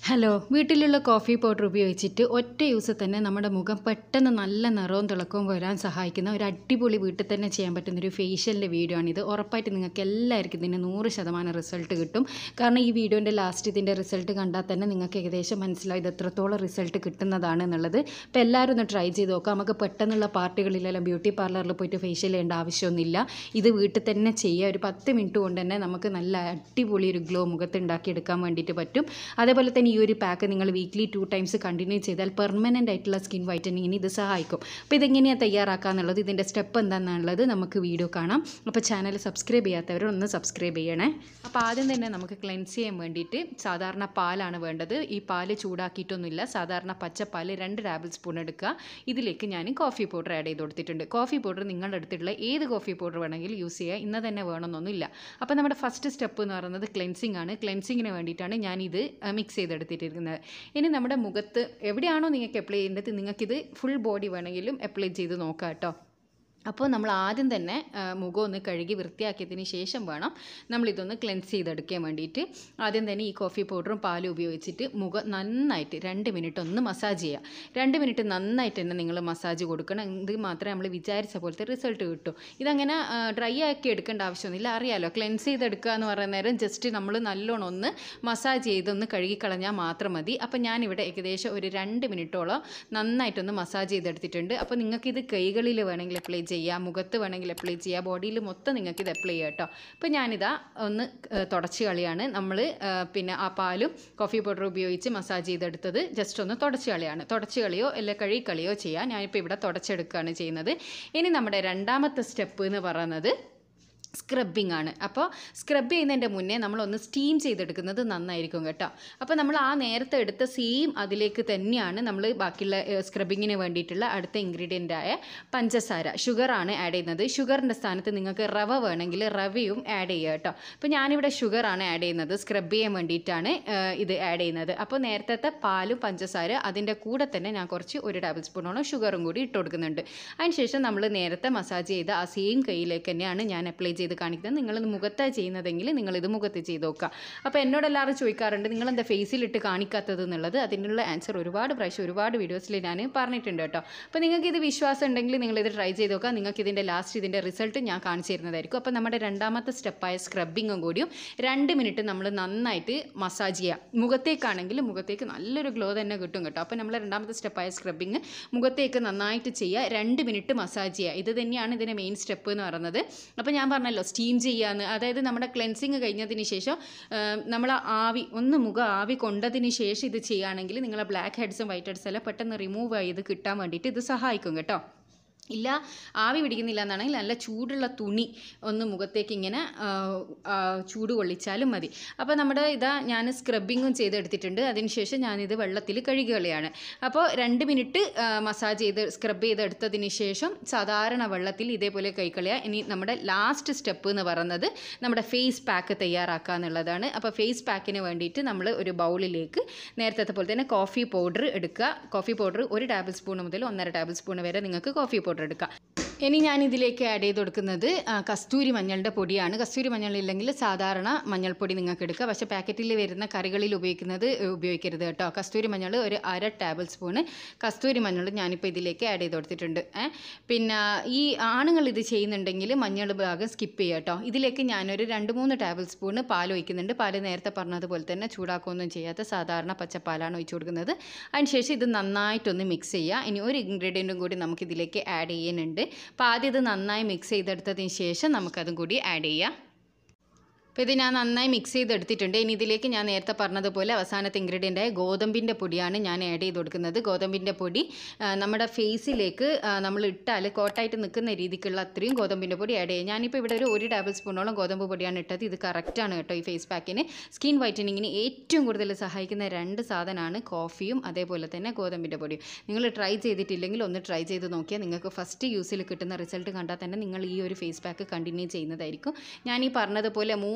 Hello വീട്ടിലുള്ള coffee powder ഉപയോഗിച്ചിട്ട് ഒറ്റ യൂസ് തന്നെ നമ്മുടെ മുഖം പെട്ടെന്ന് നല്ല നിറവും തിളക്കവും വരാൻ സഹായിക്കുന്ന ഒരു അടിപൊളി വീട്ടിൽ തന്നെ ചെയ്യാൻ പറ്റുന്ന ഒരു ഫേഷ്യലിൻ്റെ വീഡിയോ ആണിത് ഉറപ്പായിട്ട് നിങ്ങൾക്ക് എല്ലാവർക്കും ഇതിന് നൂറ് ശതമാനം റിസൾട്ട് കിട്ടും കാരണം ഈ വീഡിയോൻ്റെ ലാസ്റ്റ് ഇതിൻ്റെ റിസൾട്ട് കണ്ടാൽ തന്നെ നിങ്ങൾക്ക് ഏകദേശം മനസ്സിലാവും ഇത് എത്രത്തോളം റിസൾട്ട് കിട്ടുന്നതാണ് എന്നുള്ളത് അപ്പോൾ എല്ലാവരും ഒന്ന് ട്രൈ ചെയ്ത് നോക്കാം നമുക്ക് പെട്ടെന്നുള്ള പാർട്ടികളിലെല്ലാം ബ്യൂട്ടി പാർലറിൽ പോയിട്ട് ഫേഷ്യൽ ചെയ്യേണ്ട ആവശ്യമൊന്നുമില്ല ഇത് വീട്ടിൽ തന്നെ ചെയ്യുക ഒരു പത്ത് മിനിറ്റ് കൊണ്ട് തന്നെ നമുക്ക് നല്ല അടിപൊളി ഒരു ഗ്ലോ മുഖത്ത് ഉണ്ടാക്കിയെടുക്കാൻ വേണ്ടിയിട്ട് പറ്റും അതേപോലെ തന്നെ ഈ ഒരു പാക്ക് നിങ്ങൾ വീക്ക്ലി ടു ടൈംസ് കണ്ടിന്യൂ ചെയ്താൽ പെർമനൻ്റ് ആയിട്ടുള്ള സ്കിൻ വൈറ്റനിങ്ങിന് ഇത് സഹായിക്കും അപ്പോൾ ഇതെങ്ങനെയാണ് തയ്യാറാക്കുക എന്നുള്ളത് ഇതിൻ്റെ സ്റ്റെപ്പ് എന്താണെന്നുള്ളത് നമുക്ക് വീഡിയോ കാണാം അപ്പോൾ ചാനൽ സബ്സ്ക്രൈബ് ചെയ്യാത്തവർ ഒന്ന് സബ്സ്ക്രൈബ് ചെയ്യണേ അപ്പോൾ ആദ്യം തന്നെ നമുക്ക് ക്ലെൻസ് ചെയ്യാൻ വേണ്ടിയിട്ട് സാധാരണ പാലാണ് വേണ്ടത് ഈ പാല് ചൂടാക്കിയിട്ടൊന്നുമില്ല സാധാരണ പച്ചപ്പാൽ രണ്ട് ടേബിൾ സ്പൂൺ എടുക്കുക ഇതിലേക്ക് ഞാൻ കോഫി പൗഡർ ആഡ് ചെയ്ത് കൊടുത്തിട്ടുണ്ട് കോഫി പൗഡർ നിങ്ങളുടെ അടുത്തുള്ള ഏത് കോഫി പൗഡർ വേണമെങ്കിലും യൂസ് ചെയ്യുക ഇന്ന് തന്നെ വേണമെന്നൊന്നുമില്ല അപ്പോൾ നമ്മുടെ ഫസ്റ്റ് സ്റ്റെപ്പ് എന്ന് പറയുന്നത് ക്ലെൻസിങ് ആണ് ക്ലെൻസിങ്ങിന് വേണ്ടിയിട്ടാണ് ഞാനിത് മിക്സ് ചെയ്തെടുത്തിട്ടിരിക്കുന്നത് ഇനി നമ്മുടെ മുഖത്ത് എവിടെയാണോ നിങ്ങൾക്ക് അപ്ലൈ ചെയ്യേണ്ടത് നിങ്ങൾക്കിത് ഫുൾ ബോഡി വേണമെങ്കിലും അപ്ലൈ ചെയ്ത് നോക്കാം കേട്ടോ അപ്പോൾ നമ്മൾ ആദ്യം തന്നെ ആ, മുഖം ഒന്ന് കഴുകി വൃത്തിയാക്കിയതിന് ശേഷം വേണം നമ്മളിതൊന്ന് ക്ലെൻസ് ചെയ്തെടുക്കാൻ വേണ്ടിയിട്ട് ആദ്യം തന്നെ ഈ കോഫി പൗഡറും പാലും ഉപയോഗിച്ചിട്ട് മുഖം നന്നായിട്ട് രണ്ട് മിനിറ്റ് ഒന്ന് മസാജ് ചെയ്യുക രണ്ട് മിനിറ്റ് നന്നായിട്ട് തന്നെ നിങ്ങൾ മസാജ് കൊടുക്കണം ഇത് മാത്രമേ നമ്മൾ വിചാരിച്ച പോലത്തെ റിസൾട്ട് കിട്ടൂ ഇതങ്ങനെ ഡ്രൈ ആക്കി എടുക്കേണ്ട ആവശ്യമൊന്നുമില്ല അറിയാലോ ക്ലെൻസ് ചെയ്തെടുക്കുക എന്ന് പറയുന്ന നേരം ജസ്റ്റ് നമ്മൾ നല്ലോണം ഒന്ന് മസാജ് ചെയ്തൊന്ന് കഴുകിക്കളഞ്ഞാൽ മാത്രം മതി അപ്പോൾ ഞാനിവിടെ ഏകദേശം ഒരു രണ്ട് മിനിറ്റോളം നന്നായിട്ടൊന്ന് മസാജ് ചെയ്തെടുത്തിട്ടുണ്ട് അപ്പോൾ നിങ്ങൾക്ക് ഇത് കൈകളിൽ വേണമെങ്കിൽ അപ്ലൈ ചെയ്യാം മുഖത്ത് വേണമെങ്കിൽ അപ്ലൈ ചെയ്യാം ബോഡിയിൽ മൊത്തം നിങ്ങൾക്ക് ഇത് അപ്ലൈ ചെയ്യാം കേട്ടോ അപ്പോൾ ഞാനിതാ ഒന്ന് ഏഹ്, തുടച്ച് കളിയാണ് നമ്മൾ പിന്നെ ആ പാലും കോഫി പൗഡർ ഉപയോഗിച്ച് മസാജ് ചെയ്തെടുത്തത് ജസ്റ്റ് ഒന്ന് തുടച്ച് കളിയാണ് തുടച്ച് കളിയോ അല്ല കഴുകി കളിയോ ചെയ്യാം ഞാനിപ്പോൾ ഇവിടെ തുടച്ചെടുക്കുകയാണ് ചെയ്യുന്നത് ഇനി നമ്മുടെ രണ്ടാമത്തെ സ്റ്റെപ്പ് എന്ന് പറയുന്നത് സ്ക്രബിംഗ് ആണ് അപ്പോൾ സ്ക്രബ് ചെയ്യുന്നതിൻ്റെ മുന്നേ നമ്മളൊന്ന് സ്റ്റീം ചെയ്തെടുക്കുന്നത് നന്നായിരിക്കും കേട്ടോ അപ്പോൾ നമ്മൾ ആ നേരത്തെ എടുത്ത സെയിം അതിലേക്ക് തന്നെയാണ് നമ്മൾ ബാക്കിയുള്ള സ്ക്രബിങ്ങിന് വേണ്ടിയിട്ടുള്ള അടുത്ത ഇൻഗ്രീഡിയൻ്റ് ആയ പഞ്ചസാര ഷുഗറാണ് ആഡ് ചെയ്യുന്നത് ഷുഗറിൻ്റെ സ്ഥാനത്ത് നിങ്ങൾക്ക് റവ വേണമെങ്കിൽ റവയും ആഡ് ചെയ്യുക കേട്ടോ അപ്പോൾ ഞാനിവിടെ ഷുഗറാണ് ആഡ് ചെയ്യുന്നത് സ്ക്രബ് ചെയ്യാൻ വേണ്ടിയിട്ടാണ് ഏഹ്, ഇത് ആഡ് ചെയ്യുന്നത് അപ്പോൾ നേരത്തെ പാലും പഞ്ചസാര അതിൻ്റെ കൂടെ തന്നെ ഞാൻ കുറച്ച് ഒരു ടേബിൾ സ്പൂണോളം ഷുഗറും കൂടി ഇട്ട് കൊടുക്കുന്നുണ്ട് അതിനുശേഷം നമ്മൾ നേരത്തെ മസാജ് ചെയ്ത ആ സെയിം കൈയിലേക്ക് തന്നെയാണ് ഞാൻ അപ്ലൈ ചെയ്ത് കാണിക്കുന്നത് നിങ്ങൾ മുഖത്താണ് ചെയ്യുന്നതെങ്കിൽ നിങ്ങളിത് മുഖത്ത് ചെയ്ത് നോക്കുക അപ്പോൾ എന്നോട് എല്ലാവരും ചോദിക്കാറുണ്ട് നിങ്ങൾ എന്താ ഫേസിലിട്ട് കാണിക്കാത്തത് എന്നുള്ളത് അതിനുള്ള ആൻസർ ഒരുപാട് പ്രാവശ്യം ഒരുപാട് വീഡിയോസിൽ ഞാൻ പറഞ്ഞിട്ടുണ്ട് കേട്ടോ അപ്പോൾ നിങ്ങൾക്ക് ഇത് വിശ്വാസം ഉണ്ടെങ്കിൽ നിങ്ങളിത് ട്രൈ ചെയ്ത് നോക്കുക നിങ്ങൾക്ക് ഇതിൻ്റെ ലാസ്റ്റ് ഇതിൻ്റെ റിസൾട്ട് ഞാൻ കാണിച്ചു തരുന്നതായിരിക്കും അപ്പോൾ നമ്മുടെ രണ്ടാമത്തെ സ്റ്റെപ്പായ സ്ക്രബിങ്ങും കൂടിയും രണ്ട് മിനിറ്റ് നമ്മൾ നന്നായിട്ട് മസാജ് ചെയ്യുക മുഖത്തേക്കാണെങ്കിൽ മുഖത്തേക്ക് നല്ലൊരു ഗ്ലോ തന്നെ കിട്ടും കേട്ടോ അപ്പോൾ നമ്മൾ രണ്ടാമത്തെ സ്റ്റെപ്പായ സ്ക്രബിങ് മുഖത്തേക്ക് നന്നായിട്ട് ചെയ്യുക രണ്ട് മിനിറ്റ് മസാജ് ചെയ്യുക ഇത് തന്നെയാണ് ഇതിൻ്റെ മെയിൻ സ്റ്റെപ്പ് എന്ന് പറയുന്നത് അപ്പോൾ ഞാൻ പറഞ്ഞല്ലോ സ്റ്റീം ചെയ്യാന്ന് അതായത് നമ്മുടെ ക്ലെൻസിങ് കഴിഞ്ഞതിന് ശേഷം നമ്മൾ ആവി ഒന്ന് മുഖം ആവി കൊണ്ടതിന് ശേഷം ഇത് ചെയ്യുകയാണെങ്കിൽ നിങ്ങളെ ബ്ലാക്ക് ഹെഡ്സും വൈറ്റ് ഹെഡ്സും എല്ലാം പെട്ടെന്ന് റിമൂവ് ചെയ്ത് കിട്ടാൻ വേണ്ടിയിട്ട് ഇത് സഹായിക്കും കേട്ടോ ഇല്ല ആവി പിടിക്കുന്നില്ല എന്നാണെങ്കിൽ നല്ല ചൂടുള്ള തുണി ഒന്ന് മുഖത്തേക്ക് ഇങ്ങനെ ആ, ആ, ചൂട് കൊള്ളിച്ചാലും മതി അപ്പോൾ നമ്മുടെ ഇതാ ഞാൻ സ്ക്രബിങ്ങും ചെയ്തെടുത്തിട്ടുണ്ട് അതിനുശേഷം ഞാനിത് വെള്ളത്തിൽ കഴുകുകയാണ് അപ്പോൾ രണ്ട് മിനിറ്റ് മസാജ് ചെയ്ത് സ്ക്രബ് ചെയ്തെടുത്തതിന് ശേഷം സാധാരണ വെള്ളത്തിൽ ഇതേപോലെ കൈക്കളയുക ഇനി നമ്മുടെ ലാസ്റ്റ് സ്റ്റെപ്പ് എന്ന് പറയുന്നത് നമ്മുടെ ഫേസ് പാക്ക് തയ്യാറാക്കുക എന്നുള്ളതാണ് അപ്പോൾ ഫേസ് പാക്കിന് വേണ്ടിയിട്ട് നമ്മൾ ഒരു ബൗളിലേക്ക് നേരത്തെ പോലെ തന്നെ കോഫി പൗഡർ എടുക്കുക കോഫി പൗഡർ ഒരു ടേബിൾ സ്പൂൺ മുതൽ ഒന്നര ടേബിൾ സ്പൂൺ വരെ നിങ്ങൾക്ക് കോഫി പൗഡർ എടുക്കാം ഇനി ഞാൻ ഇതിലേക്ക് ആഡ് ചെയ്ത് കൊടുക്കുന്നത് ആ, കസ്തൂരി മഞ്ഞളുടെ പൊടിയാണ് കസ്തൂരി മഞ്ഞൾ ഇല്ലെങ്കിൽ സാധാരണ മഞ്ഞൾപ്പൊടി നിങ്ങൾക്ക് എടുക്കുക പക്ഷേ പാക്കറ്റിൽ വരുന്ന കറികളിൽ ഉപയോഗിക്കുന്നത് ഏ, ഉപയോഗിക്കരുത് കേട്ടോ കസ്തൂരി മഞ്ഞൾ ഒരു അര ടേബിൾ സ്പൂണ് കസ്തൂരി മഞ്ഞൾ ഞാനിപ്പോൾ ഇതിലേക്ക് ആഡ് ചെയ്ത് കൊടുത്തിട്ടുണ്ട് ഏ. പിന്നെ ഈ ആണുങ്ങൾ ഇത് ചെയ്യുന്നുണ്ടെങ്കിൽ മഞ്ഞൾ ഭാഗം സ്കിപ്പ് ചെയ്യുക കേട്ടോ ഇതിലേക്ക് ഞാനൊരു രണ്ട് മൂന്ന് ടേബിൾ സ്പൂണ് പാൽ ഒഴിക്കുന്നുണ്ട് പാല് നേരത്തെ പറഞ്ഞതുപോലെ തന്നെ ചൂടാക്കുകയൊന്നും ചെയ്യാത്ത സാധാരണ പച്ചപ്പാലാണ് ഒഴിച്ചു കൊടുക്കുന്നത് അതിനുശേഷം ഇത് നന്നായിട്ടൊന്ന് മിക്സ് ചെയ്യുക ഇനി ഒരു ഇൻഗ്രീഡിയൻറ്റും കൂടി നമുക്കിതിലേക്ക് ആഡ് ചെയ്യാനുണ്ട് അപ്പോൾ ആദ്യം ഇത് നന്നായി മിക്സ് ചെയ്തെടുത്തതിന് ശേഷം നമുക്കതും കൂടി ആഡ് ചെയ്യാം അപ്പോൾ ഇത് ഞാൻ നന്നായി മിക്സ് ചെയ്തെടുത്തിട്ടുണ്ട് ഇനി ഇതിലേക്ക് ഞാൻ നേരത്തെ പറഞ്ഞതുപോലെ അവസാനത്തെ ഇൻഗ്രീഡിയൻ്റായ ഗോതമ്പിൻ്റെ പൊടിയാണ് ഞാൻ ആഡ് ചെയ്ത് കൊടുക്കുന്നത് ഗോതമ്പിൻ്റെ പൊടി ആ, നമ്മുടെ ഫേസിലേക്ക് ആ, നമ്മൾ ഇട്ടാൽ കോട്ടായിട്ട് നിൽക്കുന്ന രീതിക്കുള്ള അത്രയും ഗോതമ്പിൻ്റെ പൊടി ആഡ് ചെയ്യും ഞാനിപ്പോൾ ഇവിടെ ഒരു ഒരു ടേബിൾ സ്പൂണോളം ഗോതമ്പ് പൊടിയാണ് ഇട്ടത് ഇത് കറക്റ്റാണ് കേട്ടോ ഈ ഫേസ് പാക്കിന് സ്കിൻ വൈറ്റനിങ്ങിന് ഏറ്റവും കൂടുതൽ സഹായിക്കുന്ന രണ്ട് സാധനമാണ് കോഫിയും അതേപോലെ തന്നെ ഗോതമ്പിൻ്റെ പൊടിയും നിങ്ങൾ ട്രൈ ചെയ്തിട്ടില്ലെങ്കിൽ ഒന്ന് ട്രൈ ചെയ്ത് നോക്കിയാൽ നിങ്ങൾക്ക് ഫസ്റ്റ് യൂസിൽ കിട്ടുന്ന റിസൾട്ട് കണ്ടാൽ തന്നെ നിങ്ങൾ ഈ ഒരു ഫേസ് പാക്ക് കണ്ടിന്യൂ ചെയ്യുന്നതായിരിക്കും ഞാൻ ഈ പറഞ്ഞതുപോലെ മൂന്ന്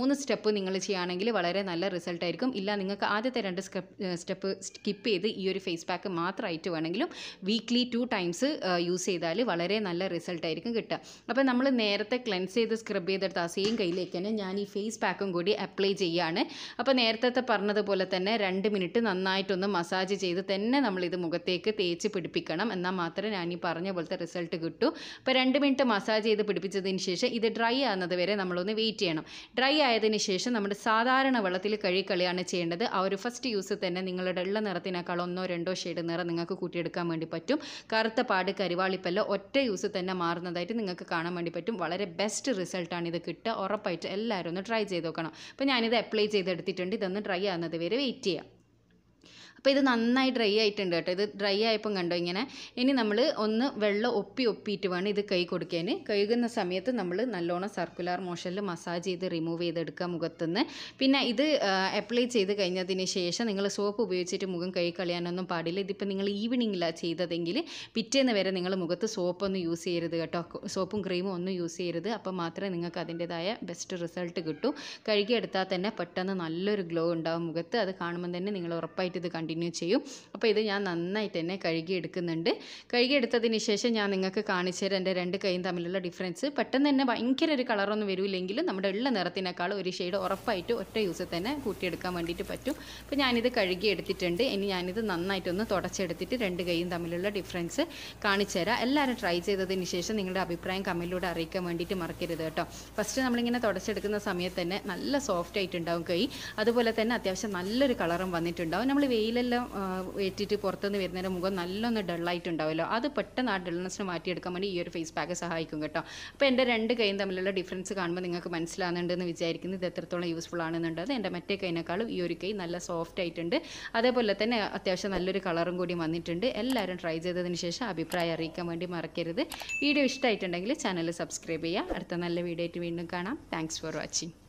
മൂന്ന് സ്റ്റെപ്പ് നിങ്ങൾ ചെയ്യുകയാണെങ്കിൽ വളരെ നല്ല റിസൾട്ട് ആയിരിക്കും ഇല്ല നിങ്ങൾക്ക് ആദ്യത്തെ രണ്ട് സ്റ്റെപ്പ് സ്കിപ്പ് ചെയ്ത് ഈ ഒരു ഫേസ് പാക്ക് മാത്രമായിട്ട് വേണമെങ്കിലും വീക്ക്ലി ടു ടൈംസ് യൂസ് ചെയ്താൽ വളരെ നല്ല റിസൾട്ട് ആയിരിക്കും കിട്ടുക അപ്പോൾ നമ്മൾ നേരത്തെ ക്ലെൻസ് ചെയ്ത് സ്ക്രബ് ചെയ്തെടുത്ത ആ സെയിം കയ്യിലേക്ക് തന്നെ ഞാൻ ഈ ഫേസ് പാക്കും കൂടി അപ്ലൈ ചെയ്യുകയാണ് അപ്പോൾ നേരത്തെ പറഞ്ഞതുപോലെ തന്നെ രണ്ട് മിനിറ്റ് നന്നായിട്ടൊന്ന് മസാജ് ചെയ്ത് തന്നെ നമ്മളിത് മുഖത്തേക്ക് തേച്ച് പിടിപ്പിക്കണം എന്നാൽ മാത്രമേ ഞാൻ ഈ പറഞ്ഞ പോലത്തെ റിസൾട്ട് കിട്ടൂ അപ്പോൾ രണ്ട് മിനിറ്റ് മസാജ് ചെയ്ത് പിടിപ്പിച്ചതിന് ശേഷം ഇത് ഡ്രൈ ആകുന്നത് വരെ നമ്മളൊന്ന് വെയിറ്റ് ചെയ്യണം ഡ്രൈ ആയതിന് ശേഷം നമ്മുടെ സാധാരണ വെള്ളത്തിൽ കഴുകിക്കളിയാണ് ചെയ്യേണ്ടത് ആ ഒരു ഫസ്റ്റ് യൂസ് തന്നെ നിങ്ങളുടെ ഉള്ള നിറത്തിനേക്കാൾ ഒന്നോ രണ്ടോ ഷെയ്ഡ് നിറം നിങ്ങൾക്ക് കൂട്ടിയെടുക്കാൻ വേണ്ടി പറ്റും കറുത്ത പാട് കരിവാളിപ്പല്ല ഒറ്റ യൂസ് തന്നെ മാറുന്നതായിട്ട് നിങ്ങൾക്ക് കാണാൻ വേണ്ടി പറ്റും വളരെ ബെസ്റ്റ് റിസൾട്ടാണ് ഇത് കിട്ടുക ഉറപ്പായിട്ട് എല്ലാവരും ഒന്ന് ട്രൈ ചെയ്ത് നോക്കണം അപ്പോൾ ഞാനിത് അപ്ലൈ ചെയ്തെടുത്തിട്ടുണ്ട് ഇതൊന്ന് ഡ്രൈ ആകുന്നത് വരെ വെയിറ്റ് ചെയ്യാം അപ്പോൾ ഇത് നന്നായി ഡ്രൈ ആയിട്ടുണ്ട് കേട്ടോ ഇത് ഡ്രൈ ആയപ്പം കണ്ടോ ഇങ്ങനെ ഇനി നമ്മൾ ഒന്ന് വെള്ളം ഒപ്പി ഒപ്പിയിട്ട് വേണം ഇത് കൈ കൊടുക്കാൻ കഴുകുന്ന സമയത്ത് നമ്മൾ നല്ലോണം സർക്കുലർ മോഷനിൽ മസാജ് ചെയ്ത് റിമൂവ് ചെയ്തെടുക്കുക മുഖത്തുനിന്ന് പിന്നെ ഇത് അപ്ലൈ ചെയ്ത് കഴിഞ്ഞതിന് ശേഷം നിങ്ങൾ സോപ്പ് ഉപയോഗിച്ചിട്ട് മുഖം കഴുകി കളയാനൊന്നും പാടില്ല ഇതിപ്പോൾ നിങ്ങൾ ഈവനിങ്ങിലാണ് ചെയ്തതെങ്കിൽ പിറ്റേന്ന് വരെ നിങ്ങൾ മുഖത്ത് സോപ്പൊന്നും യൂസ് ചെയ്യരുത് കേട്ടോ സോപ്പും ക്രീമും ഒന്നും യൂസ് ചെയ്യരുത് അപ്പോൾ മാത്രമേ നിങ്ങൾക്ക് അതിൻ്റെതായ ബെസ്റ്റ് റിസൾട്ട് കിട്ടൂ കഴുകിയെടുത്താൽ തന്നെ പെട്ടെന്ന് നല്ലൊരു ഗ്ലോ ഉണ്ടാവും മുഖത്ത് അത് കാണുമ്പോൾ തന്നെ നിങ്ങൾ ഉറപ്പായിട്ട് ഇത് കണ്ടിന്യൂ ചെയ്യും അപ്പോൾ ഇത് ഞാൻ നന്നായിട്ട് തന്നെ കഴുകി എടുക്കുന്നുണ്ട് കഴുകി എടുത്തതിന് ശേഷം ഞാൻ നിങ്ങൾക്ക് കാണിച്ചു തരാം എൻ്റെ രണ്ട് കൈയും തമ്മിലുള്ള ഡിഫറൻസ് പെട്ടെന്ന് തന്നെ ഭയങ്കര ഒരു കളറൊന്നും വരില്ലെങ്കിലും നമ്മുടെ ഉള്ള നിറത്തിനേക്കാൾ ഒരു ഷെയ്ഡ് ഉറപ്പായിട്ട് ഒറ്റ യൂസിൽ തന്നെ കൂട്ടിയെടുക്കാൻ വേണ്ടിയിട്ട് പറ്റും അപ്പോൾ ഞാനിത് കഴുകി എടുത്തിട്ടുണ്ട് ഇനി ഞാനിത് നന്നായിട്ടൊന്ന് തുടച്ചെടുത്തിട്ട് രണ്ട് കൈയും തമ്മിലുള്ള ഡിഫറൻസ് കാണിച്ചു തരാം എല്ലാവരും ട്രൈ ചെയ്തതിന് ശേഷം നിങ്ങളുടെ അഭിപ്രായം കമ്മിലൂടെ അറിയിക്കാൻ വേണ്ടിയിട്ട് മറക്കരുത് കേട്ടോ ഫസ്റ്റ് നമ്മളിങ്ങനെ തുടച്ചെടുക്കുന്ന സമയത്ത് തന്നെ നല്ല സോഫ്റ്റ് ആയിട്ടുണ്ടാവും കൈ അതുപോലെ തന്നെ അത്യാവശ്യം നല്ലൊരു കളറും വന്നിട്ടുണ്ടാവും നമ്മൾ വെയിലെല്ലാം ആ, ഏറ്റിട്ട് പുറത്തുനിന്ന് വരുന്നതിൻ്റെ മുഖം നല്ലൊന്ന് ഡള്ളായിട്ടുണ്ടാവുമല്ലോ അത് പെട്ടെന്ന് ആ ഡൾനെസ്സിന് മാറ്റിയെടുക്കാൻ വേണ്ടി ഈ ഒരു ഫേസ് പാക്ക് സഹായിക്കും കേട്ടോ അപ്പോൾ എൻ്റെ രണ്ട് കൈയും തമ്മിലുള്ള ഡിഫറൻസ് കാണുമ്പോൾ നിങ്ങൾക്ക് മനസ്സിലാകുന്നുണ്ടെന്ന് വിചാരിക്കുന്നു ഇത് എത്രത്തോളം യൂസ്ഫുൾ ആണെന്നുള്ളത് എൻ്റെ മറ്റേ കൈനേക്കാളും ഈ ഒരു കൈ നല്ല സോഫ്റ്റ് ആയിട്ടുണ്ട് അതേപോലെ തന്നെ അത്യാവശ്യം നല്ലൊരു കളറും കൂടി വന്നിട്ടുണ്ട് എല്ലാവരും ട്രൈ ചെയ്തതിന് ശേഷം അഭിപ്രായം അറിയിക്കാൻ വേണ്ടി മറക്കരുത് വീഡിയോ ഇഷ്ടമായിട്ടുണ്ടെങ്കിൽ ചാനൽ സബ്സ്ക്രൈബ് ചെയ്യുക അടുത്ത നല്ല വീഡിയോ ആയിട്ട് വീണ്ടും കാണാം താങ്ക്സ് ഫോർ വാച്ചിങ്